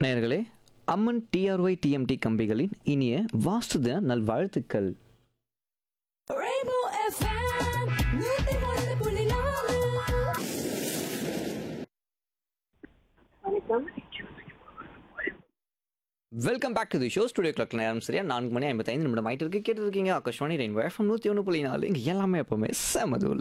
நேயர்களே அம்மன் TRY TMT கம்பிகளின் இனிய வாஸ்து தின நல்வாழ்த்துக்கள் Rainbow FM, நூத்தி ஒன்று புள்ளி நாலு. Welcome back to the show studio clock நேரம் சரியா நான்கு மணி ஐம்பத்தைந்து நிமிடம் ஆயிட்டு இருக்கு கேட்டு இருக்கீங்க ஆகாஷ்வாணி ரெயின் எஃப்எம் நூற்றி ஒன்று புள்ளி நாலு இங்கே எல்லாமே எப்பவுமே செமதூல்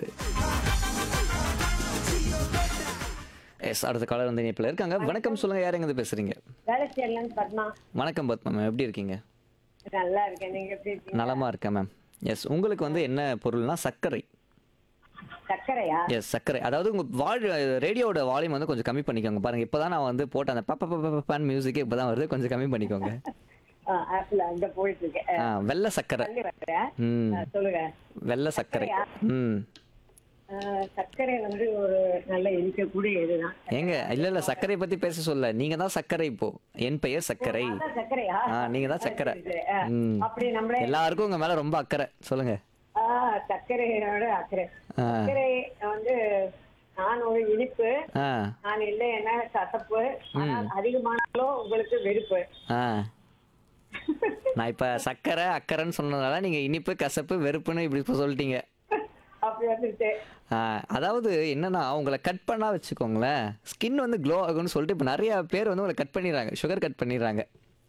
எஸ் அடுத்த காலர் வந்து இணைப்பில் இருக்காங்க வணக்கம் சொல்லுங்க யார் எங்க பேசுறீங்க வேலை செய்யலாம் பத்மா வணக்கம் பத்மா மேம் எப்படி இருக்கீங்க நல்லா இருக்கேன் நீங்க எப்படி இருக்கீங்க நலமா இருக்கேன் மேம் எஸ் உங்களுக்கு வந்து என்ன பொருள்னா சர்க்கரை சர்க்கரையா எஸ் சர்க்கரை அதாவது உங்க வாழ் ரேடியோட வால்யூம் வந்து கொஞ்சம் கம்மி பண்ணிக்கோங்க பாருங்க இப்பதான் நான் வந்து போட்ட அந்த பப்ப பப்ப பப்பான் மியூசிக்கே இப்பதான் வருது கொஞ்சம் கம்மி பண்ணிக்கோங்க ஆப்பிள் அங்க போயிட்டு இருக்கேன் ஆ, வெள்ளை சர்க்கரை தள்ளி வரேன் ம் ஆ, சொல்லுங்க வெள்ளை சர்க்கரை ம் ஆ, சர்க்கரை வந்து ஒரு நல்ல இனிக்கக்கூடிய இதுதான் ஏங்க இல்ல இல்ல சர்க்கரை பத்தி பேச சொல்ல நீங்க தான் சர்க்கரை இப்போ என் பெயர் சர்க்கரை அதான் சர்க்கரையா ஆ நீங்க தான் சர்க்கரை சரி, சரி. ஆ, ம் அப்படி நம்மளே எல்லாருக்கும் உங்க மேல ரொம்ப அக்கறை சொல்லுங்க ஆ, சர்க்கரையோட அக்கறை ஆ சர்க்கரை வந்து நான் ஒரு இனிப்பு ஆ நான் இல்லை என்ன கசப்பு ஆனால் அதிகமானாலும் உங்களுக்கு வெறுப்பு ஆ நான் இப்ப சர்க்கரை அக்கறைன்னு சொன்னதால நீங்க இனிப்பு கசப்பு வெறுப்புன்னு இப்படி இப்ப சொல்லிட்டீங்க அப்படி வந்துருச்சு ஆ, அதாவது என்னன்னா உங்களை கட் பண்ணா வச்சுக்கோங்களேன் ஸ்கின் வந்து க்ளோ ஆகும்னு சொல்லிட்டு இப்போ நிறைய பேர் வந்து உங்களை கட் பண்ணிடுறாங்க சுகர் கட் பண்ணிடுறாங்க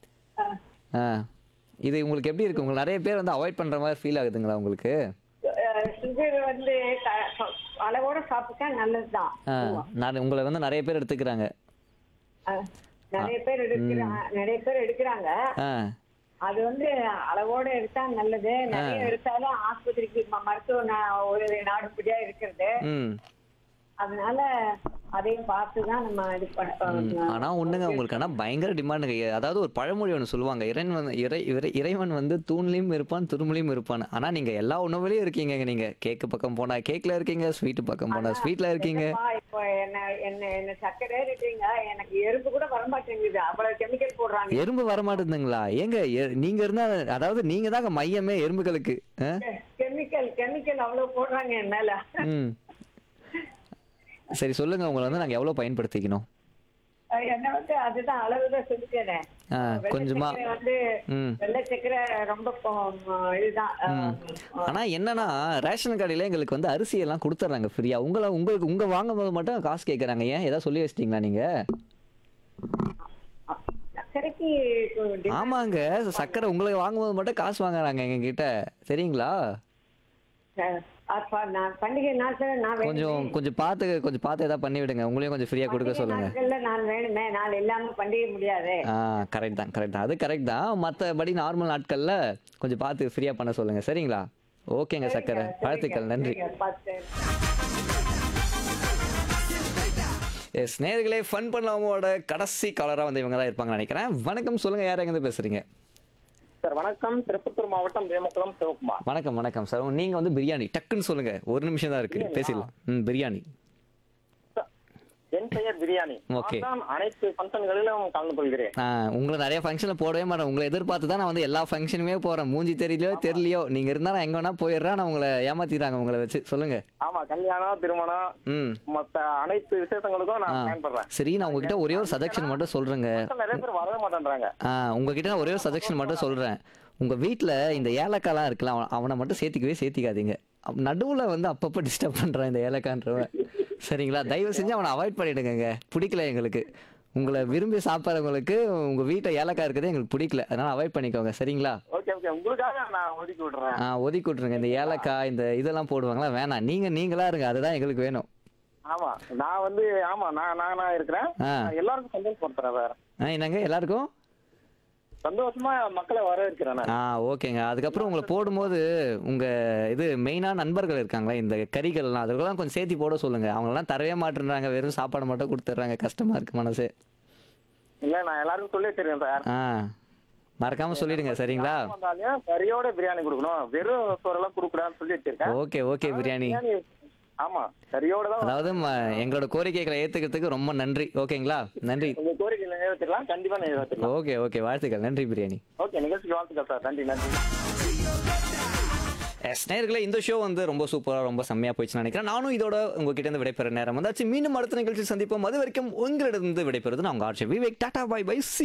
ஆ இது உங்களுக்கு எப்படி இருக்கு உங்களுக்கு நிறைய பேர் வந்து அவாய்ட் பண்ற மாதிரி ஃபீல் ஆகுதுங்களா உங்களுக்கு சுகர் வந்து க- அளவோட சாப்பிட்டா நல்லதுதான் ஆ நான் உங்களை வந்து நிறைய பேர் எடுத்துக்கிறாங்க அஹ், நிறைய பேர் எடுக்கிறாங்க நிறைய பேர் எடுக்கிறாங்க ஆ அது வந்து அளவோட எடுத்தா நல்லது நிறைய எடுத்தாலும் ஆஸ்பத்திரிக்கு ம- மருத்துவ நா- ஒரு நாடுபடியா இருக்கிறது ம் அதனால அதையும் பார்த்து தான் நம்ம இது பண்ண ஆனா ஒண்ணுங்க உங்களுக்கு ஆனா பயங்கர டிமாண்டுங்க அதாவது ஒரு பழமொழி ஒன்று சொல்லுவாங்க இறைவன் இறை இறை- இறைவன் வந்து தூண்லையும் இருப்பான் துருமுலையும் இருப்பான் ஆனா நீங்க எல்லா உணவுலையும் இருக்கீங்க நீங்க கேக்கு பக்கம் போனா கேக்ல இருக்கீங்க ஸ்வீட் பக்கம் போனா ஸ்வீட்ல இருக்கீங்க என்னப்பா, இப்போ என்ன என்ன என்ன சக்கரை ஏறிட்டீங்க எனக்கு எறும்பு கூட வரமாட்டேங்குது அவ்வளவு கெமிக்கல் போடுறாங்க எறும்பு வரமாட்டேங்குதுங்களா ஏங்க எ- நீங்க இருந்தா அதாவது நீங்க தாங்க மையமே எறும்புகளுக்கு ஆ? கெமிக்கல் கெமிக்கல் அவ்வளவு போடுறாங்க என் மேல ம் சரி சொல்லுங்க உங்களை வந்து நாங்க எவ்வளவு பயன்படுத்திக்கணும் அஹ் என்ன வந்து அதுதான் அளவுதான் சொல்லிட்டேனே ஆ, வெள்ளை கொஞ்சமா சர்க்கரை வந்து ம் வெள்ளை சக்கரை ரொம்ப கொ- ம- இதுதான் அஹ், ஆனா என்னன்னா ரேஷன் கடையில எங்களுக்கு வந்து அரிசி எல்லாம் கொடுத்துட்றாங்க ஃப்ரீயா உங்களை உங்களுக்கு உங்க வாங்கும் போது மட்டும் காசு கேக்குறாங்க ஏன் ஏதாவது சொல்லி வச்சிட்டீங்களா நீங்க சக்கரைக்கு இப்போ டி- ஆமாங்க சக்கரை உங்களுக்கு வாங்கும்போது மட்டும் காசு வாங்குறாங்க எங்க கிட்ட சரிங்களா அஹ், அப்ப நான் பண்டிகை நாட்கள் நான் வேணுமே. கொஞ்சம் கொஞ்சம் பார்த்து கொஞ்சம் பார்த்து ஏதாவது பண்ணி விடுங்க உங்களையும் கொஞ்சம் ஃப்ரீயா கொடுக்க பண்டிகை சொல்லுங்க நாட்கள்ல நான் வேணுமே நான் இல்லாம பண்டிகை முடியாது ஆ கரெக்ட் தான் கரெக்ட் தான் அது கரெக்ட் தான் மற்றபடி நார்மல் நாட்கள்ல கொஞ்சம் பார்த்து ஃப்ரீயா பண்ண சொல்லுங்க சரிங்களா ஓகேங்க சக்கரை வாழ்த்துக்கள் நன்றி சரிங்க, பார்த்து எஸ் நேர்களே ஃபன் பண்ணலாமோட கடைசி காலராக வந்து இவங்க தான் இருப்பாங்கன்னு நினைக்கிறேன் வணக்கம் சொல்லுங்க யார் எங்க பேசுறீங்க சார் வணக்கம் திருப்பத்தூர் மாவட்டம் வேமக்குளம் சிவகுமார் வணக்கம் வணக்கம் சார் நீங்க வந்து பிரியாணி டக்குன்னு சொல்லுங்க ஒரு நிமிஷம் தான் இருக்கு பேசிடலாம் ம் பிரியாணி சார், என் பெயர் பிரியாணி Okay. நான் தான் அனைத்து ஃபங்க்ஷன்களிலும் கலந்து கொள்கிறேன் ஆ, உங்களை நிறைய ஃபங்க்ஷனில் போடவே மாட்டேன் உங்களை எதிர்பார்த்து தான் நான் வந்து எல்லா ஃபங்க்ஷனுமே போகிறேன் மூஞ்சி தெரியலையோ தெரியலையோ நீங்கள் இருந்தால் நான் எங்கே வேணா போயிடுறேன் நான் உங்களை ஏமாத்திடுறாங்க உங்களை வச்சு சொல்லுங்க ஆமா கல்யாணம் திருமணம் ம் மத்த அனைத்து விசேஷங்களுக்கும் ஆ நான் பயன்படுறேன் சரி நான் உங்ககிட்ட ஒரே ஒரு சஜெக்ஷன் மட்டும் சொல்கிறேங்க மக்கள் நிறைய பேர் வரவே மாட்டேன்றாங்க ஆ உங்ககிட்ட நான் ஒரே ஒரு சஜெக்ஷன் மட்டும் சொல்கிறேன் உங்கள் வீட்டில் இந்த ஏலக்காய்லாம் இருக்குல்ல அவன் அவனை மட்டும் சேர்த்திக்கவே சேர்த்திக்காதீங்க நடுவில் வந்து அப்பப்போ டிஸ்டர்ப் பண்ணுறான் இந்த ஏலக்கான்றவன் சரிங்களா தயவு செஞ்சு அவனை அவாய்ட் பண்ணிடுங்க பிடிக்கல எங்களுக்கு உங்களை விரும்பி சாப்பிட்றவங்களுக்கு உங்கள் வீட்டில் ஏலக்காய் இருக்கிறது எங்களுக்கு பிடிக்கல அதனால் அவாய்ட் பண்ணிக்கோங்க சரிங்களா ஓகே ஓகே உங்களுக்காக நான் ஒதுக்கி விடுறேன் ஆ ஒதுக்கி விட்ருங்க இந்த ஏலக்காய் இந்த இதெல்லாம் போடுவாங்களா வேணாம் நீங்கள் நீங்களா இருங்க அதுதான் எங்களுக்கு வேணும் ஆமா நான் வந்து ஆமா நான் நான் நான் இருக்கிறேன் ஆ நான் எல்லாருக்கும் சந்தோஷப்படுத்துறேன் வேற ஆ என்னங்க எல்லாருக்கும் சந்தோஷமா மக்களை வரவேற்கிறேன் நான் ஆ ஓகேங்க அதுக்கப்புறம் உங்களை போடும்போது உங்கள் இது மெயினான நண்பர்கள் இருக்காங்களா இந்த கறிகள்லாம் அதுக்கெல்லாம் கொஞ்சம் சேர்த்தி போட சொல்லுங்கள் அவங்களாம் தரவே மாட்டேன்றாங்க வெறும் சாப்பாடு மட்டும் கொடுத்துட்றாங்க கஷ்டமாக இருக்கு மனசு இல்ல நான் எல்லாருக்கும் சொல்லி வச்சிருக்கேன் சார் ஆ மறக்காமல் சொல்லிடுங்க சரிங்களா வந்தாலும் கறியோட பிரியாணி கொடுக்கணும் வெறும் சோறெல்லாம் கொடுக்கூடாதுன்னு சொல்லி வச்சிருக்கேன் ஓகே ஓகே பிரியாணி பிரியாணி ஆமா கறியோட தான் அதாவது ம- எங்களோட கோரிக்கைகளை ஏற்றுக்கிறதுக்கு ரொம்ப நன்றி ஓகேங்களா நன்றி உங்க கோரிக்கையில நிறைவேற்றலாம் கண்டிப்பா நிறைவேற்றலாம் ஓகே ஓகே வாழ்த்துக்கள் நன்றி பிரியாணி ஓகே நிகழ்ச்சிக்கு வாழ்த்துக்கள் சார் நன்றி நன்றி எஸ் நேர்களே இந்த ஷோ வந்து ரொம்ப சூப்பராக ரொம்ப செம்மையாக போயிடுச்சுன்னு நினைக்கிறேன் நானும் இதோட உங்ககிட்ட இருந்து விடைபெற நேரம் வந்தாச்சு மீண்டும் அடுத்த நிகழ்ச்சி சந்திப்போம் அது வரைக்கும் உங்களிடம் விடைபெறுவது நான் உங்கள் ஆட்சி Vivek tata bye bye C